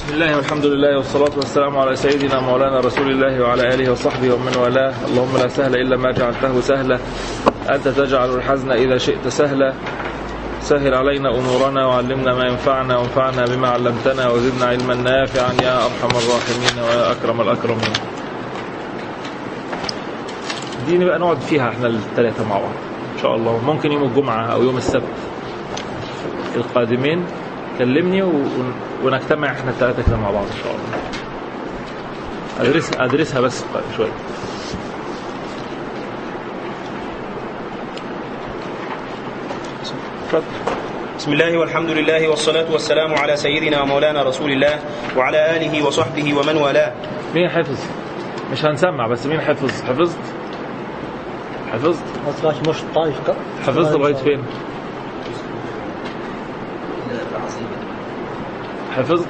بسم الله والحمد لله والصلاة والسلام على سيدنا مولانا رسول الله وعلى آله وصحبه ومن والاه اللهم لا سهل إلا ما جعلته سهلا أنت تجعل الحزن إذا شئت سهلا سهل علينا أمورنا وعلمنا ما ينفعنا وانفعنا بما علمتنا وزدنا علما نافعا يا أرحم الراحمين ويا أكرم الأكرمين دي نبقى نقعد فيها احنا الثلاثة مع بعض إن شاء الله ممكن يوم الجمعة أو يوم السبت القادمين كلمني ون- ونجتمع احنا الثلاثة كده مع بعض إن شاء الله أدرس أدرسها بس شوية اتفضل بسم الله والحمد لله والصلاة والسلام على سيدنا ومولانا رسول الله وعلى آله وصحبه ومن والاه مين حفظ مش هنسمع بس مين حفظ حفظت حفظت ما طلعش مش طايف كا حفظت لغايه فين حفظت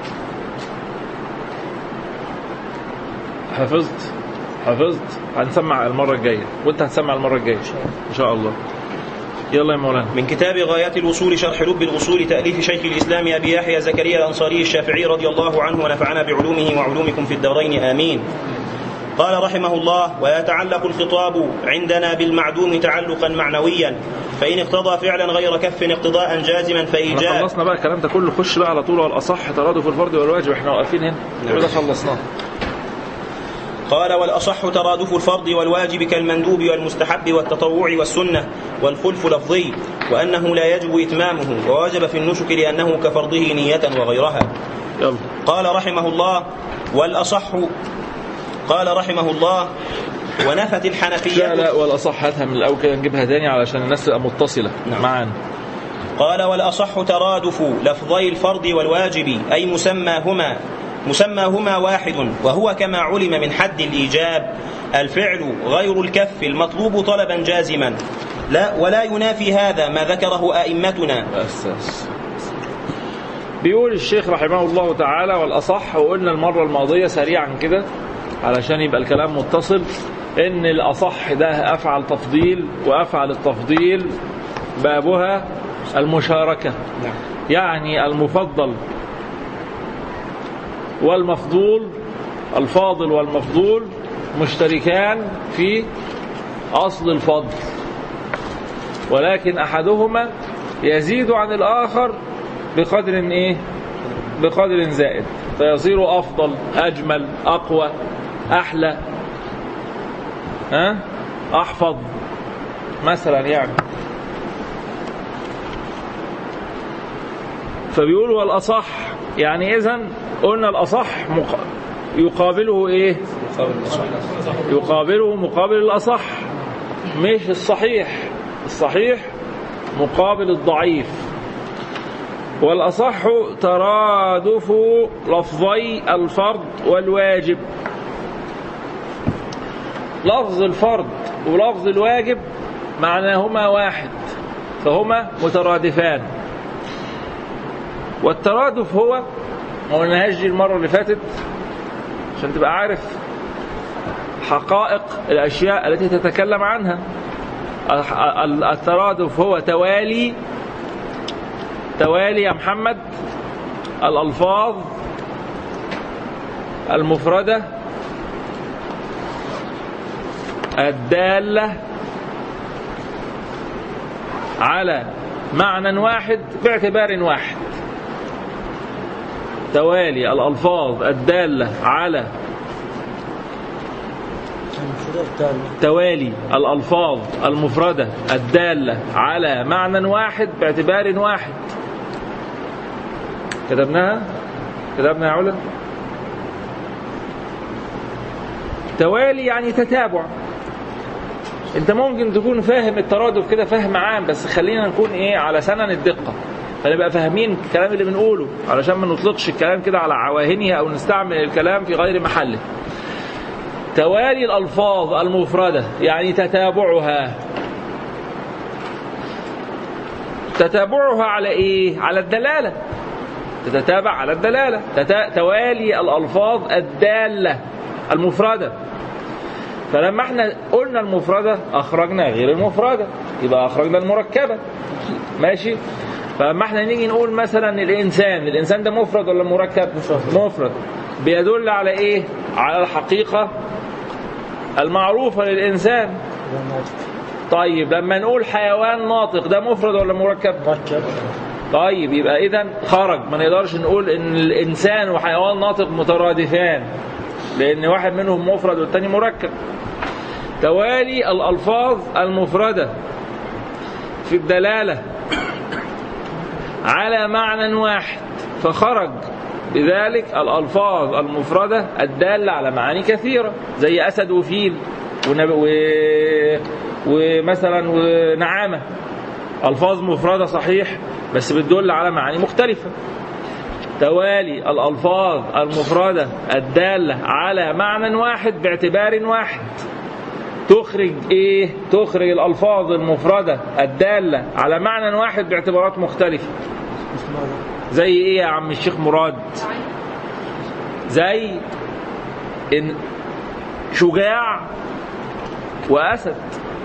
حفظت حفظت هنسمع المره الجايه وانت هتسمع المره الجايه ان شاء الله يلا يا مولانا من كتاب غايات الوصول شرح لب الأصول تأليف شيخ الإسلام أبي يحيى زكريا الأنصاري الشافعي رضي الله عنه ونفعنا بعلومه وعلومكم في الدارين آمين قال رحمه الله ويتعلق الخطاب عندنا بالمعدوم تعلقا معنويا فإن اقتضى فعلا غير كف اقتضاء جازما احنا فإيجاب خلصنا بقى الكلام ده كله خش بقى على طول والاصح ترادف الفرض والواجب احنا واقفين هنا كل ده خلصناه قال والأصح ترادف الفرض والواجب كالمندوب والمستحب والتطوع والسنة والخلف لفظي وأنه لا يجب إتمامه ووجب في النسك لأنه كفرضه نية وغيرها يلا قال رحمه الله والأصح قال رحمه الله ونفت الحنفية لا لا والاصح هاتها من الاول كده نجيبها تاني علشان الناس تبقى متصله نعم. معانا قال والأصح ترادف لفظي الفرض والواجب أي مسماهما مسماهما واحد وهو كما علم من حد الإيجاب الفعل غير الكف المطلوب طلبا جازما لا ولا ينافي هذا ما ذكره أئمتنا بس بس بيقول الشيخ رحمه الله تعالى والأصح وقلنا المرة الماضية سريعا كده علشان يبقى الكلام متصل إن الأصح ده أفعل تفضيل وأفعل التفضيل بابها المشاركة يعني المفضل والمفضول الفاضل والمفضول مشتركان في أصل الفضل ولكن أحدهما يزيد عن الآخر بقدر إيه؟ بقدر زائد فيصير أفضل أجمل أقوى أحلى ها؟ أحفظ مثلا يعني فبيقول والأصح يعني إذا قلنا الأصح مق... يقابله إيه؟ يقابله مقابل الأصح مش الصحيح الصحيح مقابل الضعيف والأصح ترادف لفظي الفرض والواجب لفظ الفرض ولفظ الواجب معناهما واحد فهما مترادفان والترادف هو ما قلناهاش دي المرة اللي فاتت عشان تبقى عارف حقائق الأشياء التي تتكلم عنها الترادف هو توالي توالي يا محمد الألفاظ المفردة الدالة على معنى واحد باعتبار واحد توالي الألفاظ الدالة على توالي الألفاظ المفردة الدالة على معنى واحد باعتبار واحد كتبناها كتبنا يا علا توالي يعني تتابع انت ممكن تكون فاهم الترادف كده فهم عام بس خلينا نكون ايه على سنن الدقه فنبقى فاهمين الكلام اللي بنقوله علشان ما نطلقش الكلام كده على عواهنه او نستعمل الكلام في غير محله توالي الألفاظ المفردة يعني تتابعها تتابعها على إيه؟ على الدلالة تتتابع على الدلالة تتا... توالي الألفاظ الدالة المفردة فلما احنا قلنا المفردة أخرجنا غير المفردة يبقى أخرجنا المركبة ماشي فلما احنا نيجي نقول مثلا الانسان الانسان ده مفرد ولا مركب مفرد بيدل على ايه على الحقيقه المعروفه للانسان طيب لما نقول حيوان ناطق ده مفرد ولا مركب مركب طيب يبقى اذا خرج ما نقدرش نقول ان الانسان وحيوان ناطق مترادفان لان واحد منهم مفرد والتاني مركب توالي الالفاظ المفرده في الدلاله على معنى واحد فخرج بذلك الالفاظ المفرده الداله على معاني كثيره زي اسد وفيل ونب... و... ومثلا ونعامه الفاظ مفرده صحيح بس بتدل على معاني مختلفه توالي الالفاظ المفرده الداله على معنى واحد باعتبار واحد تخرج ايه تخرج الالفاظ المفرده الداله على معنى واحد باعتبارات مختلفه زي ايه يا عم الشيخ مراد زي ان شجاع واسد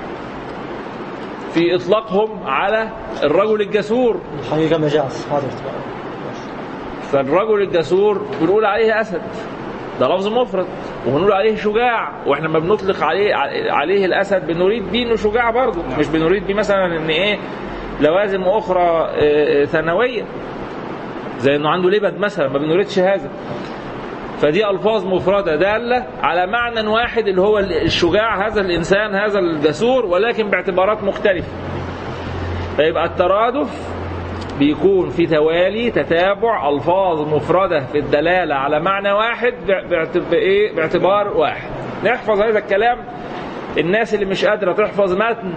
في اطلاقهم على الرجل الجسور الحقيقة مجاز هذا ارتباط فالرجل الجسور بنقول عليه اسد ده لفظ مفرد وبنقول عليه شجاع واحنا ما بنطلق عليه عليه الاسد بنريد بيه انه شجاع برضه مش بنريد بيه مثلا ان ايه لوازم اخرى آه، آه، ثانويه زي انه عنده لبد مثلا ما بنريدش هذا فدي الفاظ مفرده داله على معنى واحد اللي هو الشجاع هذا الانسان هذا الجسور ولكن باعتبارات مختلفه فيبقى الترادف بيكون في توالي تتابع الفاظ مفرده في الدلاله على معنى واحد باعت- بايه باعتبار واحد نحفظ هذا الكلام الناس اللي مش قادره تحفظ متن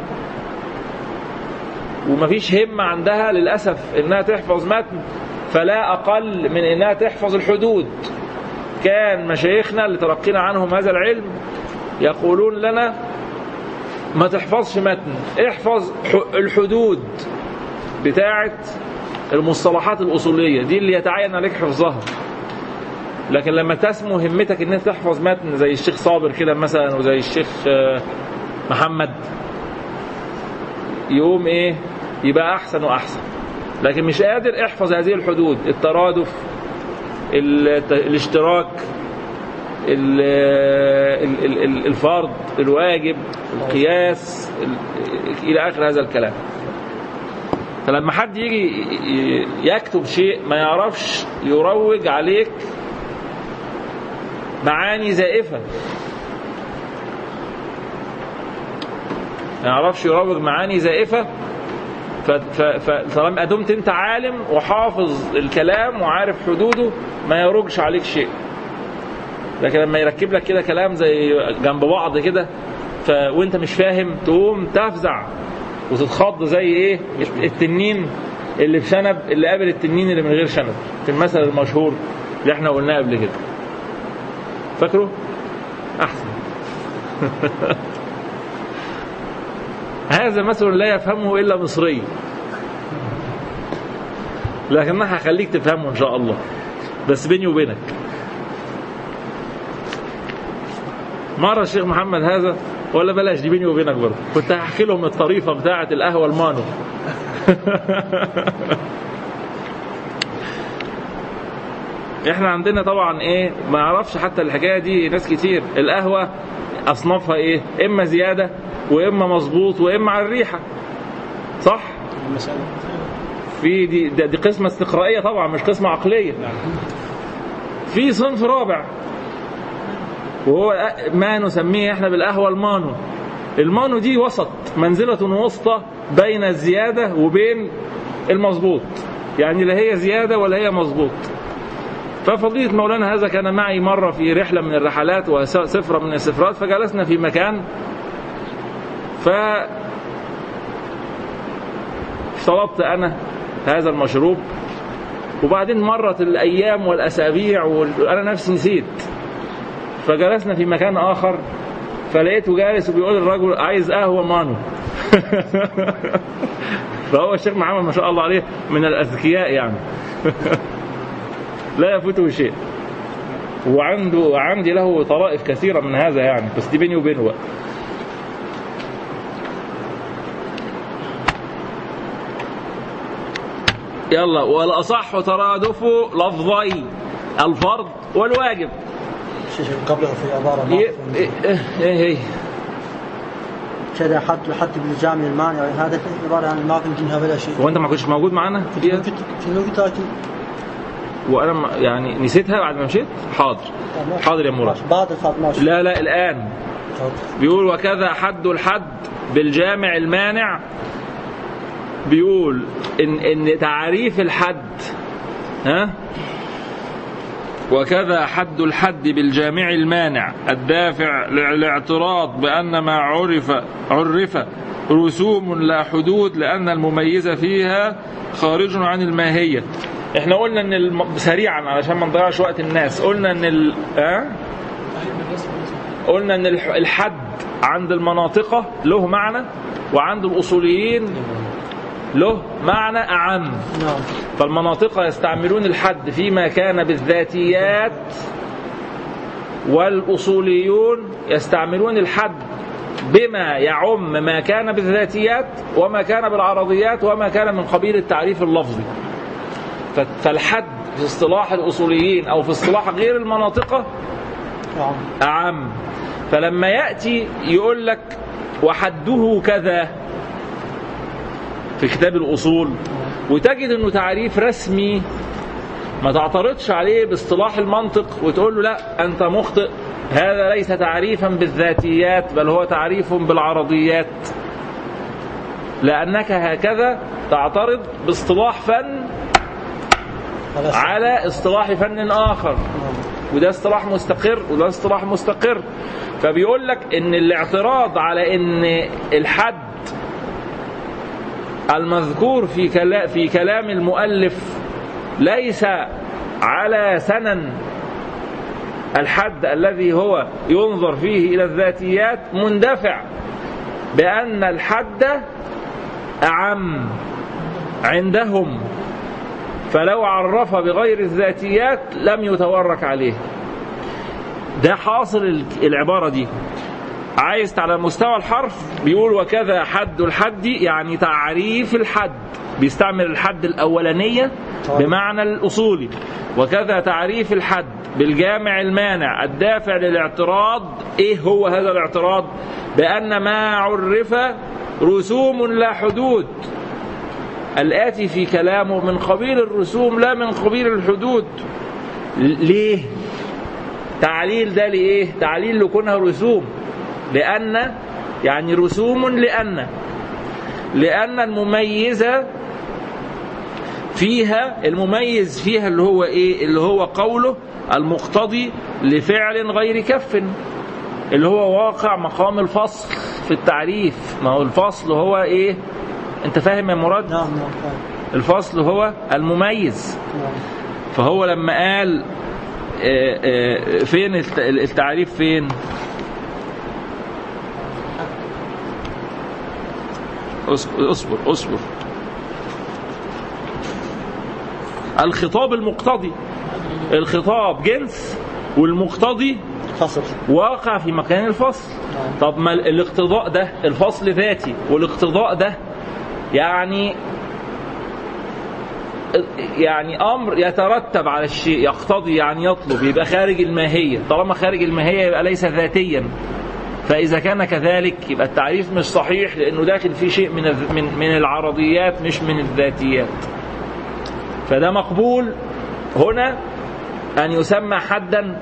ومفيش همه عندها للاسف انها تحفظ متن فلا اقل من انها تحفظ الحدود كان مشايخنا اللي تلقينا عنهم هذا العلم يقولون لنا ما تحفظش متن احفظ ح- الحدود بتاعه المصطلحات الأصولية دي اللي يتعين عليك حفظها لكن لما تسمو همتك ان انت تحفظ متن زي الشيخ صابر كده مثلا وزي الشيخ آه، محمد يقوم ايه يبقى احسن واحسن لكن مش قادر احفظ هذه الحدود الترادف ال- الاشتراك ال- ال- ال- ال- الفرض الواجب القياس ال- الى اخر هذا الكلام فلما حد يجي ي- يكتب شيء ما يعرفش يروج عليك معاني زائفة ما يعرفش يروج معاني زائفة ف- ف- فطالما دمت انت عالم وحافظ الكلام وعارف حدوده ما يروجش عليك شيء لكن لما يركب لك كده كلام زي جنب بعض كده ف... وانت مش فاهم تقوم تفزع وتتخض زي ايه التنين اللي بشنب اللي قابل التنين اللي من غير شنب في المثل المشهور اللي احنا قلناه قبل كده فاكره احسن هذا مثل لا يفهمه الا مصري لكن انا هخليك تفهمه ان شاء الله بس بيني وبينك مرة الشيخ محمد هذا ولا بلاش دي بيني وبينك برضه كنت هحكي لهم الطريفة بتاعة القهوة المانو احنا عندنا طبعا ايه ما يعرفش حتى الحكايه دي ناس كتير القهوه اصنافها ايه اما زياده واما مظبوط واما على الريحه صح المسألة في دي دي, دي قسمه استقرائيه طبعا مش قسمه عقليه في صنف رابع وهو ما نسميه احنا بالقهوه المانو المانو دي وسط منزله وسطى بين الزياده وبين المظبوط يعني لا هي زياده ولا هي مظبوط ففضيلة مولانا هذا كان معي مرة في رحلة من الرحلات وسفرة من السفرات فجلسنا في مكان ف طلبت أنا هذا المشروب وبعدين مرت الأيام والأسابيع وأنا نفسي نسيت فجلسنا في مكان آخر فلقيته جالس وبيقول الرجل عايز قهوة مانو فهو الشيخ محمد ما شاء الله عليه من الأذكياء يعني لا يفوته شيء وعنده وعندي له طرائف كثيرة من هذا يعني بس دي بيني وبينه بقى يلا والأصح ترادف لفظي الفرض والواجب شيء شيء قبله في عبارة ما ي- إيه إيه إيه. كذا حد حد بالجامع المانع هذا عبارة عن ما في منها ولا شيء هو أنت ما كنتش موجود معانا فيها كنت كنت موجود لكن وأنا ما- يعني نسيتها بعد ما مشيت حاضر حاضر يا مراد ماشي. بعد الخط ماشي لا لا الآن تفضل. بيقول وكذا حد الحد بالجامع المانع بيقول ان ان تعريف الحد ها وكذا حد الحد بالجامع المانع الدافع للاعتراض بأن ما عرف عرف رسوم لا حدود لأن المميز فيها خارج عن الماهية احنا قلنا ان الم... سريعا علشان ما نضيعش وقت الناس قلنا ان ال... ها؟ قلنا ان الح- الحد عند المناطق له معنى وعند الاصوليين له معنى اعم نعم فالمناطق يستعملون الحد فيما كان بالذاتيات والاصوليون يستعملون الحد بما يعم ما كان بالذاتيات وما كان بالعرضيات وما كان من قبيل التعريف اللفظي ف- فالحد في اصطلاح الاصوليين او في اصطلاح غير المناطق نعم أعم فلما يأتي يقول لك وحده كذا في كتاب الأصول وتجد أنه تعريف رسمي ما تعترضش عليه باصطلاح المنطق وتقول له لا أنت مخطئ هذا ليس تعريفا بالذاتيات بل هو تعريف بالعرضيات لأنك هكذا تعترض باصطلاح فن خلاص. على اصطلاح فن آخر نعم. وده اصطلاح مستقر وده اصطلاح مستقر فبيقول لك ان الاعتراض على ان الحد المذكور في كلام في كلام المؤلف ليس على سنن الحد الذي هو ينظر فيه الى الذاتيات مندفع بان الحد اعم عندهم فلو عرف بغير الذاتيات لم يتورك عليه ده حاصل ال- العبارة دي عايز على مستوى الحرف بيقول وكذا حد الحد يعني تعريف الحد بيستعمل الحد الأولانية بمعنى الأصولي وكذا تعريف الحد بالجامع المانع الدافع للاعتراض ايه هو هذا الاعتراض بأن ما عرف رسوم لا حدود الآتي في كلامه من قبيل الرسوم لا من قبيل الحدود ل- ليه تعليل ده لإيه تعليل لكونها رسوم لأن يعني رسوم لأن لأن المميز فيها المميز فيها اللي هو إيه اللي هو قوله المقتضي لفعل غير كف اللي هو واقع مقام الفصل في التعريف ما هو الفصل هو إيه أنت فاهم يا مراد نعم نعم فاهم. الفصل هو المميز نعم فهو لما قال آه، آه، فين الت- التعريف فين اصبر اصبر اصبر الخطاب المقتضي الخطاب جنس والمقتضي فصل واقع في مكان الفصل نعم. طب ما الاقتضاء ده الفصل ذاتي والاقتضاء ده يعني يعني امر يترتب على الشيء يقتضي يعني يطلب يبقى خارج الماهيه طالما خارج الماهيه يبقى ليس ذاتيا فاذا كان كذلك يبقى التعريف مش صحيح لانه داخل فيه شيء من الذ- من من العرضيات مش من الذاتيات فده مقبول هنا ان يسمى حدا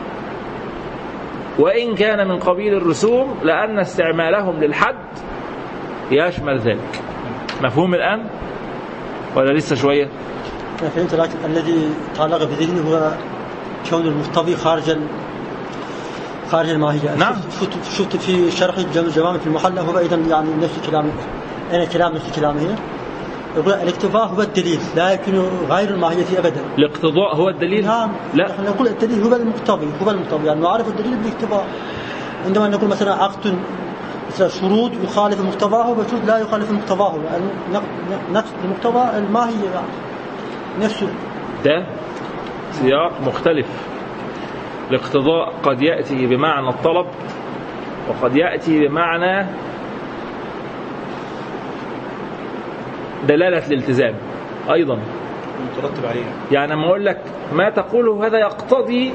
وإن كان من قبيل الرسوم لأن استعمالهم للحد يشمل ذلك مفهوم الآن ولا لسه شوية أنا فهمت لكن الذي تعلق بذهني هو كون المقتضي خارج ال... خارج الماهية نعم. شفت, شفت في شرح الجم- الجوامع في المحلى هو أيضا يعني نفس كلام أنا كلام نفس كلامه هنا يقول الاكتفاء هو الدليل لا يمكن غير الماهية أبدا الاقتضاء هو الدليل نعم لا نحن نقول الدليل هو المقتضي هو المقتضي يعني نعرف الدليل بالاكتفاء عندما نقول مثلا عقد مثلا شروط يخالف مقتضاه وشروط لا يخالف مقتضاه يعني نق- نقص المقتضى الماهية يعني نفسه ده سياق مختلف الاقتضاء قد يأتي بمعنى الطلب وقد يأتي بمعنى دلالة الالتزام أيضا مترتب عليه يعني لما اقول لك ما تقوله هذا يقتضي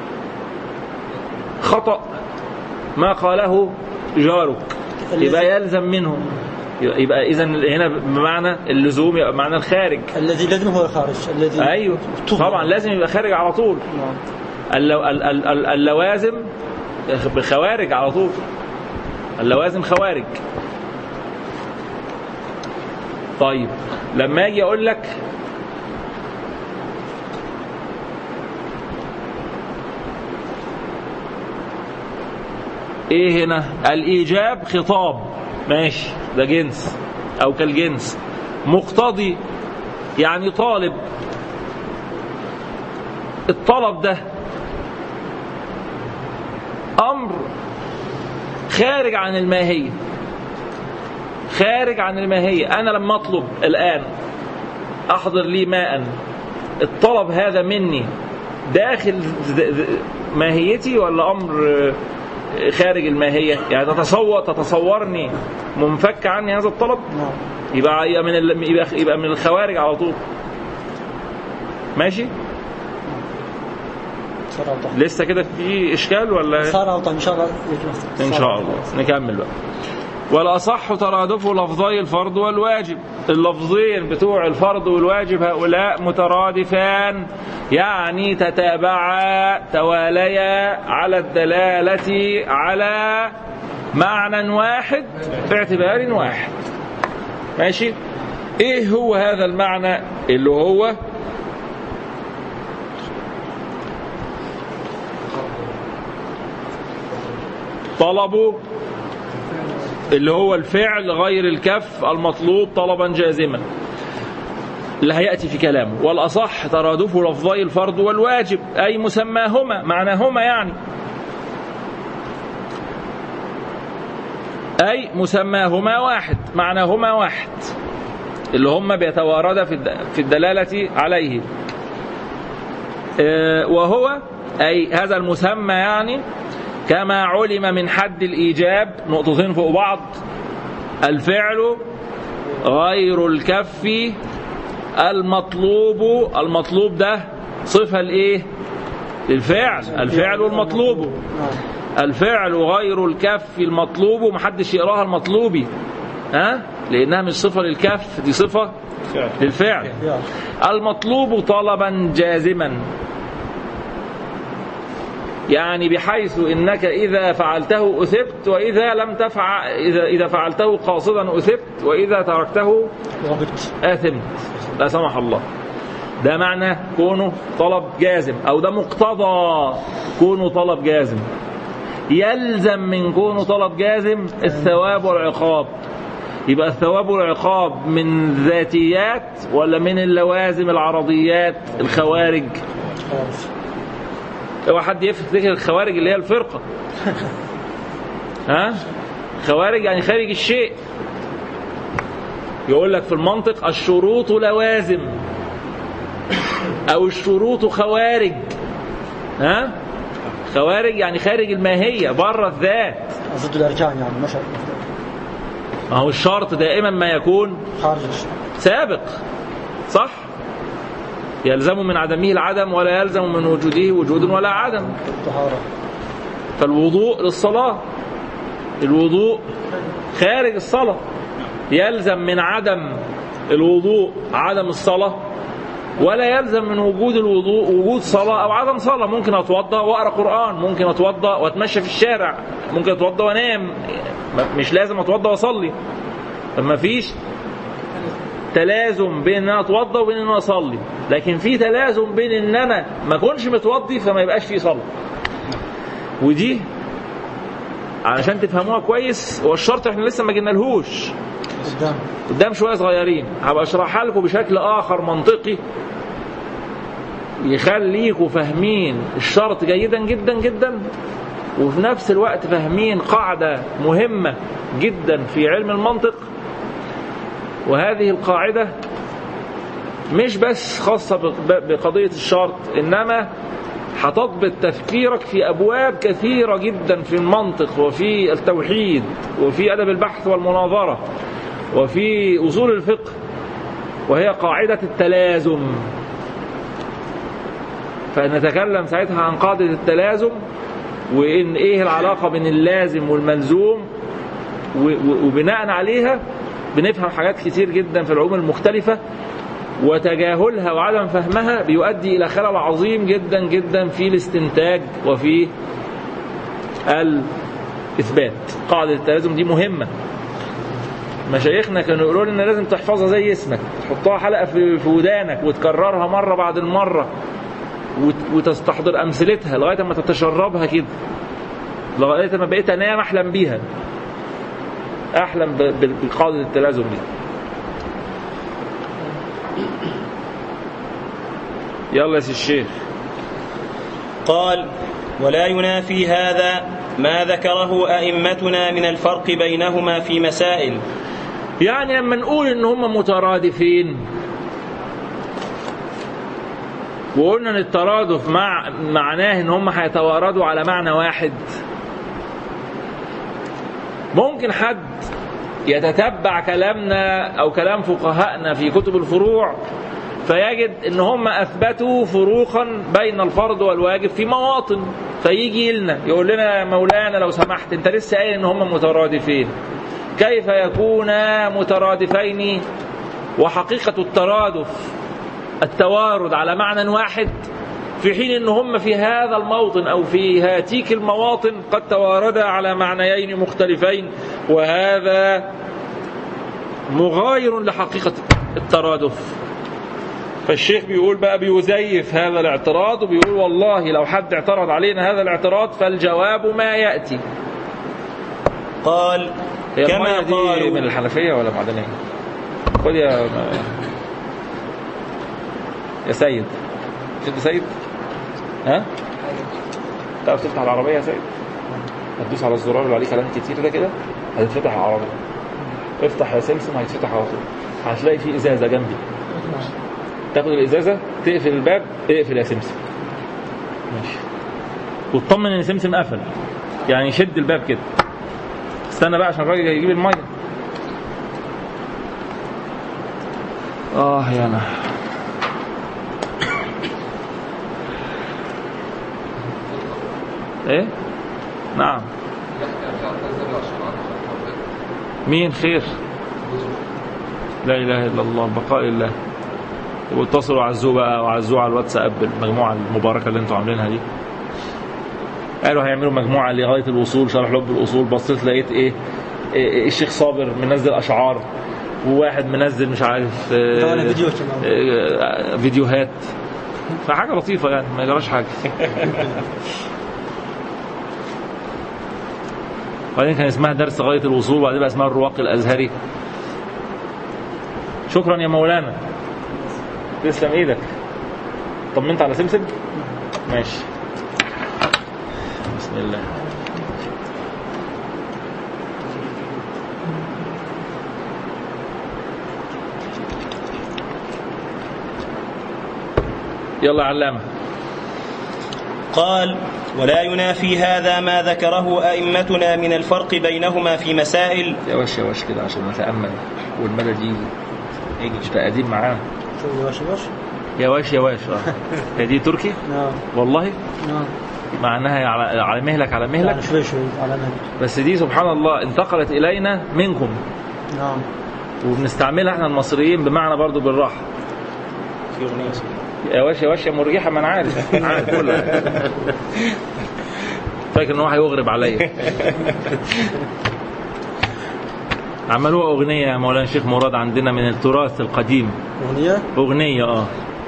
خطأ ما قاله جارك يبقى يلزم منه يبقى- يبقى اذا هنا بمعنى اللزوم يبقى بمعنى الخارج الذي لازم هو خارج الذي ايوه تغلق. طبعا لازم يبقى خارج على طول نعم اللو ال- ال- ال- اللوازم بخوارج على طول اللوازم خوارج طيب لما اجي اقول لك ايه هنا الايجاب خطاب ماشي ده جنس او كالجنس مقتضي يعني طالب الطلب ده امر خارج عن الماهيه خارج عن الماهيه انا لما اطلب الان احضر لي ماء الطلب هذا مني داخل ذ- ذ- ماهيتي ولا امر آه، خارج الماهيه يعني تتصور تتصورني منفك عني هذا الطلب نعم يبقى يبقى من ال- يبقى يبقى من الخوارج على طول ماشي صار أوضح لسه كده في اشكال ولا صار أوضح إن شاء الله يجوز. ان صار شاء أوضح. الله نكمل بقى والاصح ترادف لفظي الفرض والواجب اللفظين بتوع الفرض والواجب هؤلاء مترادفان يعني تتابعا تواليا على الدلاله على معنى واحد باعتبار واحد ماشي ايه هو هذا المعنى اللي هو طلبه اللي هو الفعل غير الكف المطلوب طلبا جازما اللي هيأتي في كلامه والأصح ترادف لفظي الفرض والواجب أي مسماهما معناهما يعني أي مسماهما واحد معناهما واحد اللي هم بيتواردا في الد- في الدلالة عليه آه، وهو أي هذا المسمى يعني كما علم من حد الإيجاب نقطتين فوق بعض الفعل غير الكف المطلوب المطلوب ده صفة الإيه للفعل الفعل المطلوب نعم الفعل غير الكف المطلوب محدش يقراها المطلوبي ها لأنها مش صفة للكف دي صفة فعل للفعل يا. المطلوب طلبا جازما يعني بحيث انك اذا فعلته اثبت واذا لم تفعل اذا اذا فعلته قاصدا اثبت واذا تركته رغبت اثمت لا سمح الله ده معنى كونه طلب جازم او ده مقتضى كونه طلب جازم يلزم من كونه طلب جازم الثواب والعقاب يبقى الثواب والعقاب من ذاتيات ولا من اللوازم العرضيات الخوارج خلاص اوعى حد يفتكر الخوارج اللي هي الفرقه ها خوارج يعني خارج الشيء يقول لك في المنطق الشروط لوازم او الشروط خوارج ها خوارج يعني خارج الماهيه بره الذات ضد الاركان يعني مش ما هو الشرط دائما ما يكون خارج الشيء. سابق صح يلزم من عدمه العدم ولا يلزم من وجوده وجود ولا عدم الطهاره فالوضوء للصلاة الوضوء خارج الصلاة يلزم من عدم الوضوء عدم الصلاة ولا يلزم من وجود الوضوء وجود صلاة أو عدم صلاة ممكن أتوضأ وأقرأ قرآن ممكن أتوضأ وأتمشى في الشارع ممكن أتوضأ وأنام مش لازم أتوضأ وأصلي فما فيش تلازم بين ان انا اتوضى وبين ان انا اصلي لكن في تلازم بين ان انا ما اكونش متوضي فما يبقاش في صلاه ودي علشان تفهموها كويس هو الشرط احنا لسه ما جبنالهوش قدام قدام شويه صغيرين هبقى اشرحها لكم بشكل اخر منطقي يخليكم فاهمين الشرط جيدا جدا جدا وفي نفس الوقت فاهمين قاعده مهمه جدا في علم المنطق وهذه القاعده مش بس خاصه ب- بقضيه الشرط انما هتضبط تفكيرك في ابواب كثيره جدا في المنطق وفي التوحيد وفي ادب البحث والمناظره وفي اصول الفقه وهي قاعدة التلازم فنتكلم ساعتها عن قاعدة التلازم وإن إيه العلاقة بين اللازم والملزوم و- و- وبناء عليها بنفهم حاجات كتير جدا في العلوم المختلفة وتجاهلها وعدم فهمها بيؤدي إلى خلل عظيم جدا جدا في الاستنتاج وفي الإثبات قاعدة التلازم دي مهمة مشايخنا كانوا يقولوا لنا لازم تحفظها زي اسمك تحطها حلقة في في ودانك وتكررها مرة بعد المرة وت- وتستحضر أمثلتها لغاية ما تتشربها كده لغاية ما بقيت أنام أحلم بيها أحلم ب- ب- بقاعدة التلازم دي يلا يا سي الشيخ قال ولا ينافي هذا ما ذكره أئمتنا من الفرق بينهما في مسائل يعني لما نقول ان هم مترادفين وقلنا ان الترادف مع معناه ان هم هيتواردوا على معنى واحد ممكن حد يتتبع كلامنا او كلام فقهائنا في كتب الفروع فيجد ان هم اثبتوا فروقا بين الفرض والواجب في مواطن فيجي لنا يقول لنا يا مولانا لو سمحت انت لسه قايل ان هم مترادفين كيف يكونا مترادفين وحقيقة الترادف التوارد على معنى واحد في حين ان هم في هذا الموطن او في هاتيك المواطن قد تواردا على معنيين مختلفين وهذا مغاير لحقيقة الترادف فالشيخ بيقول بقى بيزيف هذا الاعتراض وبيقول والله لو حد اعترض علينا هذا الاعتراض فالجواب ما يأتي قال هي كما المية دي قالوا من الحنفية ولا معدنية؟ خد يا يا سيد مش انت سيد؟ ها؟ تعرف تفتح العربية يا سيد؟ هتدوس على الزرار اللي عليه كلام كتير ده كده هتتفتح العربية افتح يا سمسم هيتفتح على طول هتلاقي في ازازة جنبي تاخد الازازة تقفل الباب اقفل يا سمسم ماشي وتطمن ان سمسم قفل يعني شد الباب كده استنى بقى عشان الراجل يجيب الميه اه يا انا ايه نعم مين خير لا اله الا الله البقاء لله واتصلوا عزوه بقى وعزوه على الواتساب المجموعه المباركه اللي انتوا عاملينها دي قالوا هيعملوا مجموعه لغايه الوصول شرح لب الاصول بصيت لقيت ايه, إيه, إيه الشيخ صابر منزل اشعار وواحد منزل مش عارف آه، طبعاً فيديو كمان. آه، فيديوهات فحاجه لطيفه يعني ما يجراش حاجه وبعدين كان اسمها درس غايه الوصول وبعدين بقى اسمها الرواق الازهري شكرا يا مولانا تسلم ايدك طمنت على سمسم ماشي بسم الله يلا يا علامه قال ولا ينافي هذا ما ذكره أئمتنا من الفرق بينهما في مسائل يا واش يا واش كده عشان نتامل والمدد يجي يجي مش قاعدين معانا شو واش واش يا واش يا واش اه هي دي تركي نعم والله نعم مع انها على على مهلك على مهلك يعني شوي شوي على نهج بس دي سبحان الله انتقلت الينا منكم نعم وبنستعملها احنا المصريين بمعنى برضو بالراحه في أغنية اسمها يا واش يا واش يا مرجحه ما انا عارف أنا عارف كلها فاكر ان هو هيغرب عليا عملوها اغنيه يا مولانا الشيخ مراد عندنا من التراث القديم أغنية اغنيه اه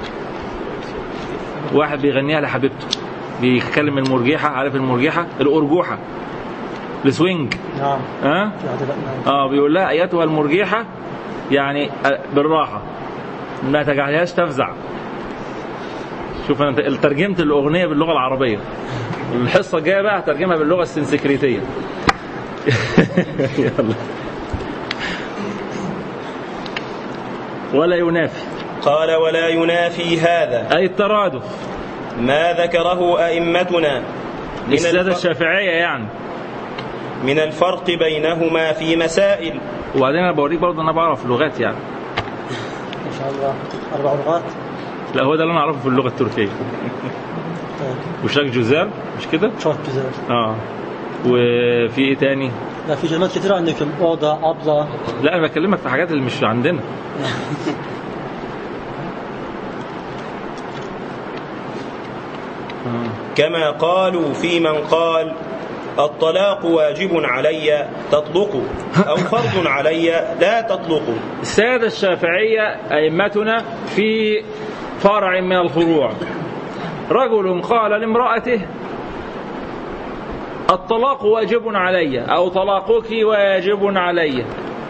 واحد بيغنيها لحبيبته بيتكلم المرجحه عارف المرجحه الارجوحه السوينج نعم ها في عدد نعم اه بيقول لها ايتها المرجحه يعني آه، بالراحه ما تجعلهاش تفزع شوف انا ترجمت الاغنيه باللغه العربيه الحصه الجايه بقى هترجمها باللغه السنسكريتيه يلا ولا ينافي قال ولا ينافي هذا اي الترادف ما ذكره أئمتنا من الساده الفرق, الشافعيه يعني من الفرق بينهما في مسائل وبعدين انا بوريك برضه انا بعرف لغات يعني شاء الله أربع لغات لا هو ده اللي انا اعرفه في اللغه التركيه طيب وشاك جوزال مش كده شوك güzel اه وفي ايه تاني لا في كلمات كثيرة عندكم أوضة أبلة لا انا بكلمك في حاجات اللي مش عندنا آه. كما قالوا في من قال الطلاق واجب علي تطلق أو فرض علي لا تطلق السادة الشافعية أئمتنا في فرع من الفروع رجل قال لامرأته الطلاق واجب علي أو طلاقك واجب علي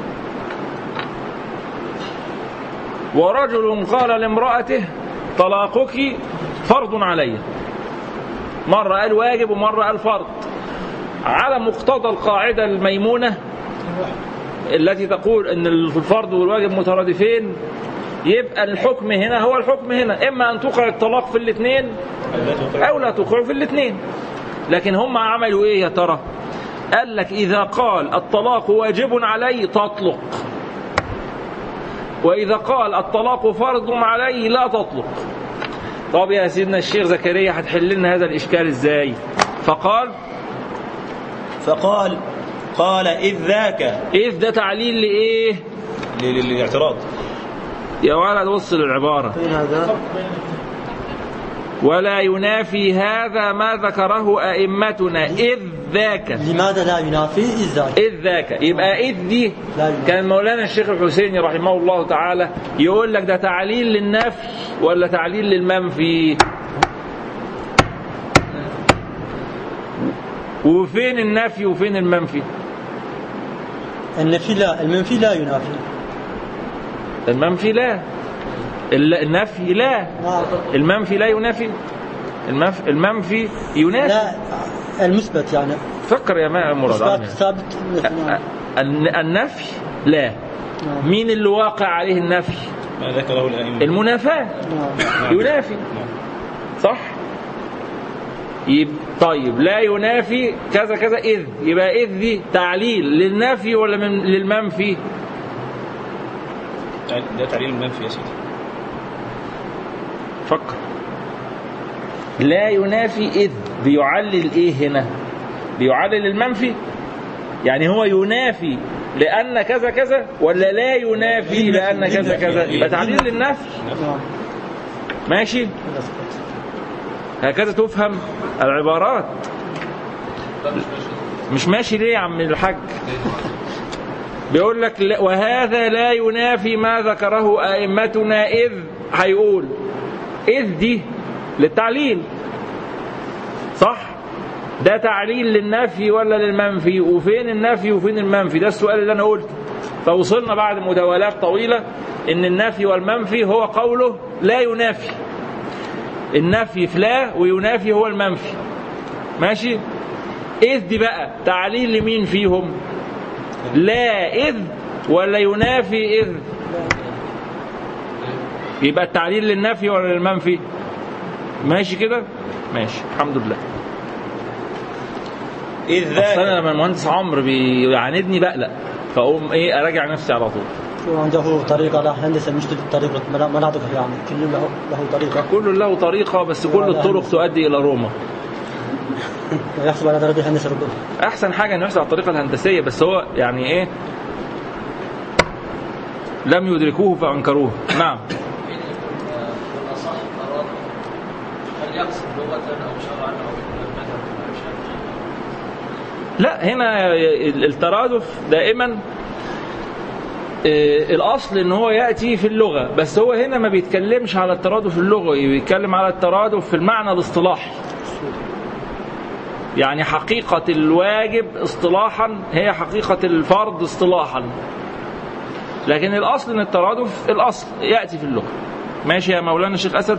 ورجل قال لامرأته طلاقك فرض علي مرة قال واجب ومرة قال فرض على مقتضى القاعدة الميمونة التي تقول ان الفرض والواجب مترادفين يبقى الحكم هنا هو الحكم هنا اما ان توقع الطلاق في الاثنين او لا توقع في الاثنين لكن هم عملوا ايه يا ترى قال لك اذا قال الطلاق واجب علي تطلق واذا قال الطلاق فرض علي لا تطلق طب يا سيدنا الشيخ زكريا هتحل لنا هذا الاشكال ازاي فقال فقال قال إذ ذاك اذ ده تعليل لايه ل- ل- للاعتراض يا ولد وصل العباره فين هذا ولا ينافي هذا ما ذكره أئمتنا إذ ذاك لماذا لا ينافي إذ ذاك إذ ذاك يبقى إذ دي لا ينافي. كان مولانا الشيخ الحسيني رحمه الله تعالى يقول لك ده تعليل للنفي ولا تعليل للمنفي وفين النفي وفين المنفي النفي لا المنفي لا ينافي المنفي لا ال- النفي لا نعم المنفي لا ينافي المنف- المنفي ينافي لا المثبت يعني فكر يا ما مراد إثبات عني. ثابت نعم. الن- النفي لا نعم. مين اللي واقع عليه النفي ما ذكره الأئمة المنافاة نعم. ينافي صح يب... طيب لا ينافي كذا كذا إذ يبقى إذ دي تعليل للنفي ولا من... للمنفي ده تعليل المنفي يا سيدي فكر لا ينافي إذ بيعلل إيه هنا بيعلل المنفي يعني هو ينافي لأن كذا كذا ولا لا ينافي لأن كذا كذا يبقى تعليل للنفي نعم ماشي هكذا تفهم العبارات مش ماشي ليه يا عم الحاج بيقول لك لا- وهذا لا ينافي ما ذكره أئمتنا إذ هيقول إذ دي للتعليل صح ده تعليل للنفي ولا للمنفي وفين النفي وفين المنفي ده السؤال اللي أنا قلته فوصلنا بعد مداولات طويلة إن النفي والمنفي هو قوله لا ينافي النفي في لا وينافي هو المنفي ماشي إذ دي بقى تعليل لمين فيهم لا إذ ولا ينافي إذ يبقى التعليل للنفي ولا للمنفي ماشي كده ماشي الحمد لله إذ اصل انا ذاك لما المهندس عمرو بيعاندني بقلق فاقوم ايه اراجع نفسي على طول عنده طريقة لا هندسة مش طريقة منا- مناطق يعني كل له له طريقة كل له طريقه بس كل الطرق تؤدي الى روما يحسب على درجة هندسة ربنا احسن حاجه انه يحسب على الطريقه الهندسيه بس هو يعني ايه لم يدركوه فانكروه نعم الأصح أراد هل يقصد لغة أو شرعا أو مذهب الإمام الشافعي؟ لا هنا الترادف دائما آه، الاصل ان هو ياتي في اللغه بس هو هنا ما بيتكلمش على الترادف اللغوي بيتكلم على الترادف في المعنى الاصطلاحي يعني حقيقه الواجب اصطلاحا هي حقيقه الفرض اصطلاحا لكن الاصل ان الترادف الاصل ياتي في اللغه ماشي يا مولانا الشيخ اسد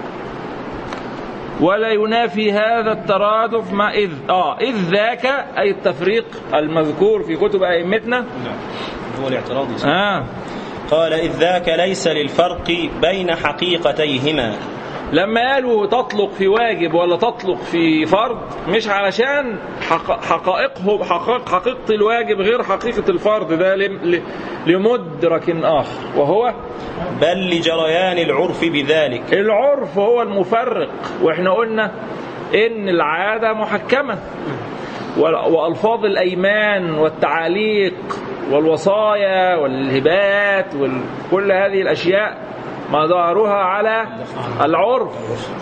ولا ينافي هذا الترادف ما إذ آه إذ ذاك أي التفريق المذكور في كتب أئمتنا نعم هو الاعتراض يا سيدي. آه قال إذ ذاك ليس للفرق بين حقيقتيهما لما قالوا تطلق في واجب ولا تطلق في فرض مش علشان حق- حقائقه حقائق حقيقة الواجب غير حقيقة الفرض ده لم- ل- لمدرك آخر وهو بل لجريان العرف بذلك العرف هو المفرق واحنا قلنا ان العادة محكمة وال- والفاظ الايمان والتعاليق والوصايا والهبات وكل هذه الاشياء مدارها على العرف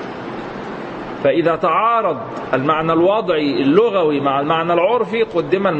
فاذا تعارض المعنى الوضعي اللغوي مع المعنى العرفي قدم المعنى